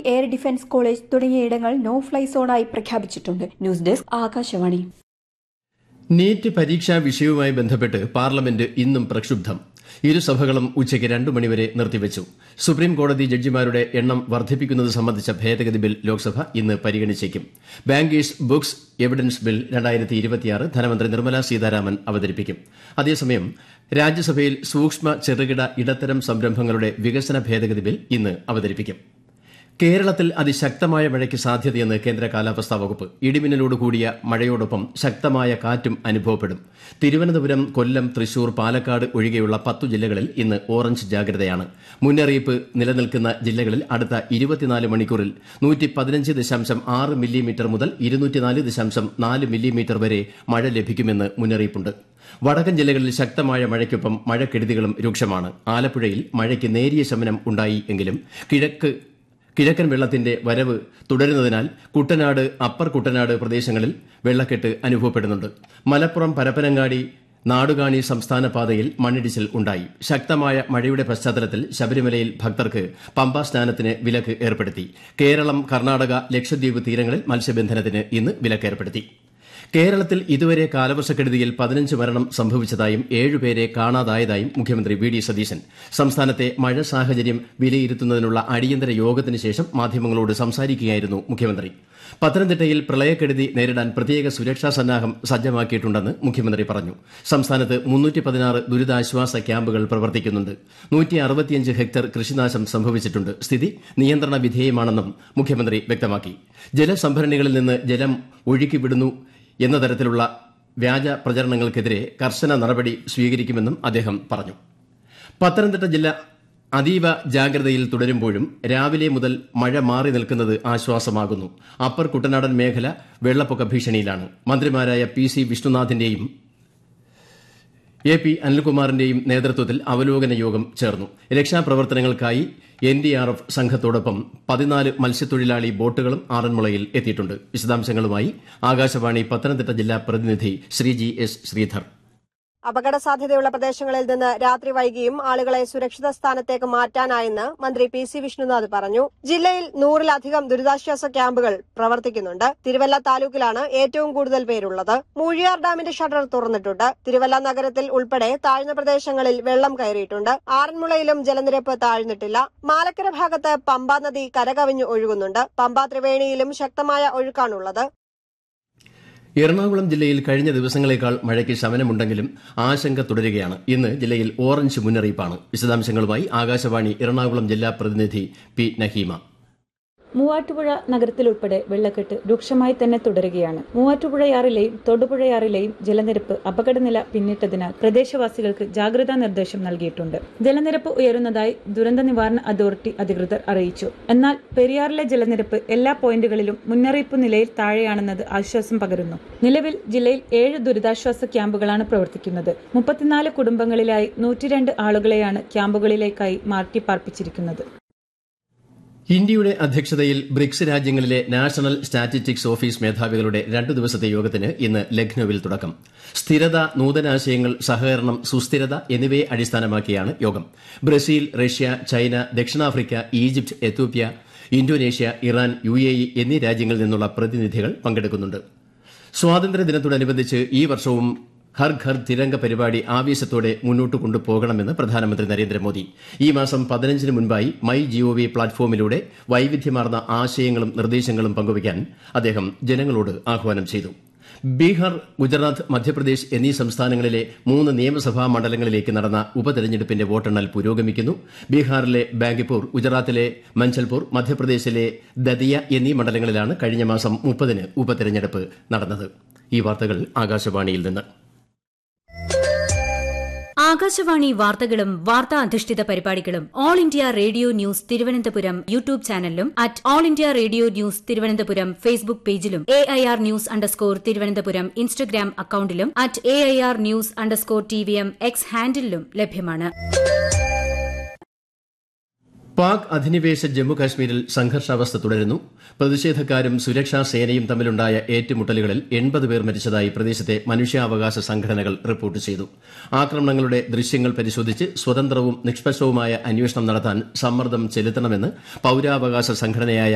air defence college തുടങ്ങിയയിടങ്ങൾ no fly സോണായി പ്രഖ്യാപിച്ചിട്ടുണ്ട് ന്യൂസ് ഡെസ്ക് ആകാശവാണി നീറ്റ് പരീക്ഷാ വിഷയവുമായി ബന്ധപ്പെട്ട് പാർലമെന്റ് ഇന്നും പ്രക്ഷുബ്ധം ഇരുസഭകളും ഉച്ചയ്ക്ക് രണ്ടു മണിവരെ നിർത്തിവച്ചു സുപ്രീം കോടതി ജഡ്ജിമാരുടെ എണ്ണം വർദ്ധിപ്പിക്കുന്നത് സംബന്ധിച്ച ഭേദഗതി ബിൽ ലോക്സഭ ഇന്ന് പരിഗണിച്ചേക്കും ബാങ്കേഴ്സ് ബുക്സ് എവിഡൻസ് ബിൽ ധനമന്ത്രി നിർമ്മല സീതാരാമൻ അവതരിപ്പിക്കും അതേസമയം രാജ്യസഭയിൽ സൂക്ഷ്മ ചെറുകിട ഇടത്തരം സംരംഭങ്ങളുടെ വികസന ഭേദഗതി ബിൽ ഇന്ന് അവതരിപ്പിക്കും കേരളത്തിൽ അതിശക്തമായ മഴയ്ക്ക് സാധ്യതയെന്ന് കേന്ദ്ര കാലാവസ്ഥാ വകുപ്പ് ഇടിമിന്നലോട് കൂടിയ മഴയോടൊപ്പം ശക്തമായ കാറ്റും അനുഭവപ്പെടും തിരുവനന്തപുരം കൊല്ലം തൃശൂർ പാലക്കാട് ഒഴികെയുള്ള പത്തു ജില്ലകളിൽ ഇന്ന് ഓറഞ്ച് ജാഗ്രതയാണ് മുന്നറിയിപ്പ് നിലനിൽക്കുന്ന ജില്ലകളിൽ അടുത്ത ഇരുപത്തിനാല് മണിക്കൂറിൽ നൂറ്റി പതിനഞ്ച് ദശാംശം ആറ് മില്ലിമീറ്റർ മുതൽ ഇരുന്നൂറ്റിനാല് ദശാംശം നാല് മില്ലിമീറ്റർ വരെ മഴ ലഭിക്കുമെന്ന് മുന്നറിയിപ്പുണ്ട് വടക്കൻ ജില്ലകളിൽ ശക്തമായ മഴയ്ക്കൊപ്പം മഴക്കെടുതികളും രൂക്ഷമാണ് ആലപ്പുഴയിൽ മഴയ്ക്ക് നേരിയ ശമനം ഉണ്ടായി എങ്കിലും കിഴക്ക് കിഴക്കൻ വെള്ളത്തിന്റെ വരവ് തുടരുന്നതിനാൽ കുട്ടനാട് അപ്പർ കുട്ടനാട് പ്രദേശങ്ങളിൽ വെള്ളക്കെട്ട് അനുഭവപ്പെടുന്നുണ്ട് മലപ്പുറം പരപ്പനങ്ങാടി നാടുകാണി സംസ്ഥാന പാതയിൽ മണ്ണിടിച്ചിൽ ഉണ്ടായി ശക്തമായ മഴയുടെ പശ്ചാത്തലത്തിൽ ശബരിമലയിൽ ഭക്തർക്ക് പമ്പാ സ്നാനത്തിന് വിലക്ക് ഏർപ്പെടുത്തി കേരളം കർണാടക ലക്ഷദ്വീപ് തീരങ്ങളിൽ മത്സ്യബന്ധനത്തിന് ഇന്ന് വിലക്കേർപ്പെടുത്തി കേരളത്തിൽ ഇതുവരെ കാലവർഷക്കെടുതിയിൽ പതിനഞ്ച് മരണം സംഭവിച്ചതായും ഏഴുപേരെ കാണാതായതായും മുഖ്യമന്ത്രി വി ഡി സതീശൻ സംസ്ഥാനത്തെ മഴ സാഹചര്യം വിലയിരുത്തുന്നതിനുള്ള അടിയന്തര യോഗത്തിന് ശേഷം മാധ്യമങ്ങളോട് സംസാരിക്കുകയായിരുന്നു മുഖ്യമന്ത്രി പത്തനംതിട്ടയിൽ പ്രളയക്കെടുതി നേരിടാൻ പ്രത്യേക സുരക്ഷാ സന്നാഹം സജ്ജമാക്കിയിട്ടുണ്ടെന്ന് മുഖ്യമന്ത്രി പറഞ്ഞു സംസ്ഥാനത്ത് ദുരിതാശ്വാസ ക്യാമ്പുകൾ പ്രവർത്തിക്കുന്നുണ്ട് ഹെക്ടർ കൃഷിനാശം സംഭവിച്ചിട്ടുണ്ട് സ്ഥിതി നിയന്ത്രണ വിധേയമാണെന്നും മുഖ്യമന്ത്രി വ്യക്തമാക്കി ജലസംഭരണികളിൽ നിന്ന് ജലം ഒഴുക്കിവിടുന്നു എന്ന തരത്തിലുള്ള വ്യാജ പ്രചരണങ്ങൾക്കെതിരെ കർശന നടപടി സ്വീകരിക്കുമെന്നും അദ്ദേഹം പറഞ്ഞു പത്തനംതിട്ട ജില്ല അതീവ ജാഗ്രതയിൽ തുടരുമ്പോഴും രാവിലെ മുതൽ മഴ മാറി നിൽക്കുന്നത് ആശ്വാസമാകുന്നു അപ്പർ കുട്ടനാടൻ മേഖല വെള്ളപ്പൊക്ക ഭീഷണിയിലാണ് മന്ത്രിമാരായ പി സി വിഷ്ണുനാഥിന്റെയും എ പി അനിൽകുമാറിന്റെയും നേതൃത്വത്തിൽ അവലോകന യോഗം ചേർന്നു രക്ഷാപ്രവർത്തനങ്ങൾക്കായി എൻ ഡി ആർ എഫ് സംഘത്തോടൊപ്പം പതിനാല് മത്സ്യത്തൊഴിലാളി ബോട്ടുകളും ആറന്മുളയിൽ എത്തിയിട്ടുണ്ട് വിശദാംശങ്ങളുമായി ആകാശവാണി പത്തനംതിട്ട ജില്ലാ പ്രതിനിധി ശ്രീജി എസ് ശ്രീധർ അപകട സാധ്യതയുള്ള പ്രദേശങ്ങളിൽ നിന്ന് രാത്രി വൈകിയും ആളുകളെ സുരക്ഷിത സ്ഥാനത്തേക്ക് മാറ്റാനായെന്ന് മന്ത്രി പി സി വിഷ്ണുനാഥ് പറഞ്ഞു ജില്ലയിൽ നൂറിലധികം ദുരിതാശ്വാസ ക്യാമ്പുകൾ പ്രവർത്തിക്കുന്നുണ്ട് തിരുവല്ല താലൂക്കിലാണ് ഏറ്റവും കൂടുതൽ പേരുള്ളത് മൂഴിയാർ ഡാമിന്റെ ഷട്ടർ തുറന്നിട്ടുണ്ട് തിരുവല്ല നഗരത്തിൽ ഉൾപ്പെടെ താഴ്ന്ന പ്രദേശങ്ങളിൽ വെള്ളം കയറിയിട്ടുണ്ട് ആറന്മുളയിലും ജലനിരപ്പ് താഴ്ന്നിട്ടില്ല മാലക്കര ഭാഗത്ത് പമ്പാ നദി കരകവിഞ്ഞു ഒഴുകുന്നുണ്ട് പമ്പാ ത്രിവേണിയിലും ശക്തമായ ഒഴുക്കാണുള്ളത് എറണാകുളം ജില്ലയിൽ കഴിഞ്ഞ ദിവസങ്ങളേക്കാൾ മഴയ്ക്ക് ശമനമുണ്ടെങ്കിലും ആശങ്ക തുടരുകയാണ് ഇന്ന് ജില്ലയിൽ ഓറഞ്ച് മുന്നറിയിപ്പാണ് വിശദാംശങ്ങളുമായി ആകാശവാണി എറണാകുളം ജില്ലാ പ്രതിനിധി പി നഹീമ മൂവാറ്റുപുഴ നഗരത്തിലുൾപ്പെടെ വെള്ളക്കെട്ട് രൂക്ഷമായി തന്നെ തുടരുകയാണ് മൂവാറ്റുപുഴയാറിലെയും തൊടുപുഴയാറിലെയും ജലനിരപ്പ് അപകടനില പിന്നിട്ടതിനാൽ പ്രദേശവാസികൾക്ക് ജാഗ്രതാ നിർദ്ദേശം നൽകിയിട്ടുണ്ട് ജലനിരപ്പ് ഉയരുന്നതായി ദുരന്ത നിവാരണ അതോറിറ്റി അധികൃതർ അറിയിച്ചു എന്നാൽ പെരിയാറിലെ ജലനിരപ്പ് എല്ലാ പോയിന്റുകളിലും മുന്നറിയിപ്പ് നിലയിൽ താഴെയാണെന്നത് ആശ്വാസം പകരുന്നു നിലവിൽ ജില്ലയിൽ ഏഴ് ദുരിതാശ്വാസ ക്യാമ്പുകളാണ് പ്രവർത്തിക്കുന്നത് മുപ്പത്തിനാല് കുടുംബങ്ങളിലായി നൂറ്റിരണ്ട് ആളുകളെയാണ് ക്യാമ്പുകളിലേക്കായി മാറ്റിപ്പാർപ്പിച്ചിരിക്കുന്നത് ഇന്ത്യയുടെ അധ്യക്ഷതയിൽ ബ്രിക്സ് രാജ്യങ്ങളിലെ നാഷണൽ സ്റ്റാറ്റിസ്റ്റിക്സ് ഓഫീസ് മേധാവികളുടെ രണ്ടു ദിവസത്തെ യോഗത്തിന് ഇന്ന് ലക്നൌവിൽ തുടക്കം സ്ഥിരത നൂതനാശയങ്ങൾ സഹകരണം സുസ്ഥിരത എന്നിവയെ അടിസ്ഥാനമാക്കിയാണ് യോഗം ബ്രസീൽ റഷ്യ ചൈന ദക്ഷിണാഫ്രിക്ക Egypt Ethiopia Indonesia Iran U A E എന്നീ രാജ്യങ്ങളിൽ നിന്നുള്ള പ്രതിനിധികൾ പങ്കെടുക്കുന്നുണ്ട് സ്വാതന്ത്ര്യദിനത്തോടനുബന്ധിച്ച് ഈ വർഷവും ഹർ ഘർ തിരംഗ പരിപാടി ആവേശത്തോടെ മുന്നോട്ട് കൊണ്ടുപോകണമെന്ന് പ്രധാനമന്ത്രി നരേന്ദ്രമോദി ഈ മാസം പതിനഞ്ചിന് മുൻപായി മൈ ജിഒവി പ്ലാറ്റ്ഫോമിലൂടെ വൈവിധ്യമാർന്ന ആശയങ്ങളും നിർദ്ദേശങ്ങളും പങ്കുവയ്ക്കാൻ അദ്ദേഹം ജനങ്ങളോട് ആഹ്വാനം ചെയ്തു ബീഹാർ ഗുജറാത്ത് മധ്യപ്രദേശ് എന്നീ സംസ്ഥാനങ്ങളിലെ മൂന്ന് നിയമസഭാ മണ്ഡലങ്ങളിലേക്ക് നടന്ന ഉപതെരഞ്ഞെടുപ്പിന്റെ വോട്ടെണ്ണൽ പുരോഗമിക്കുന്നു ബീഹാറിലെ ബാങ്കിപ്പൂർ ഗുജറാത്തിലെ മഞ്ചൽപൂർ മധ്യപ്രദേശിലെ ദതിയ എന്നീ മണ്ഡലങ്ങളിലാണ് കഴിഞ്ഞ മാസം മുപ്പതിന് ഉപതെരഞ്ഞെടുപ്പ് നടന്നത് ഈ വാർത്തകൾ ആകാശവാണിയിൽ നിന്ന് ആകാശവാണി വാർത്തകളും വാർത്താ അധിഷ്ഠിത പരിപാടികളും All India Radio news Thiruvananthapuram YouTube ചാനലിലും at All India Radio news Thiruvananthapuram Facebook പേജിലും A I R news underscore Thiruvananthapuram Instagram അക്കൌണ്ടിലും at A I R news underscore T V M X ഹാൻഡിലും ലഭ്യമാണ് പാക് അധിനിവേശ ജമ്മുകാശ്മീരിൽ സംഘർഷാവസ്ഥ തുടരുന്നു പ്രതിഷേധക്കാരും സുരക്ഷാ സേനയും തമ്മിലുണ്ടായ ഏറ്റുമുട്ടലുകളിൽ എൺപത് പേർ മരിച്ചതായി പ്രദേശത്തെ മനുഷ്യാവകാശ സംഘടനകൾ റിപ്പോർട്ട് ചെയ്തു ആക്രമണങ്ങളുടെ ദൃശ്യങ്ങൾ പരിശോധിച്ച് സ്വതന്ത്രവും നിഷ്പക്ഷവുമായ അന്വേഷണം നടത്താൻ സമ്മർദ്ദം ചെലുത്തണമെന്ന് പൌരാവകാശ സംഘടനയായ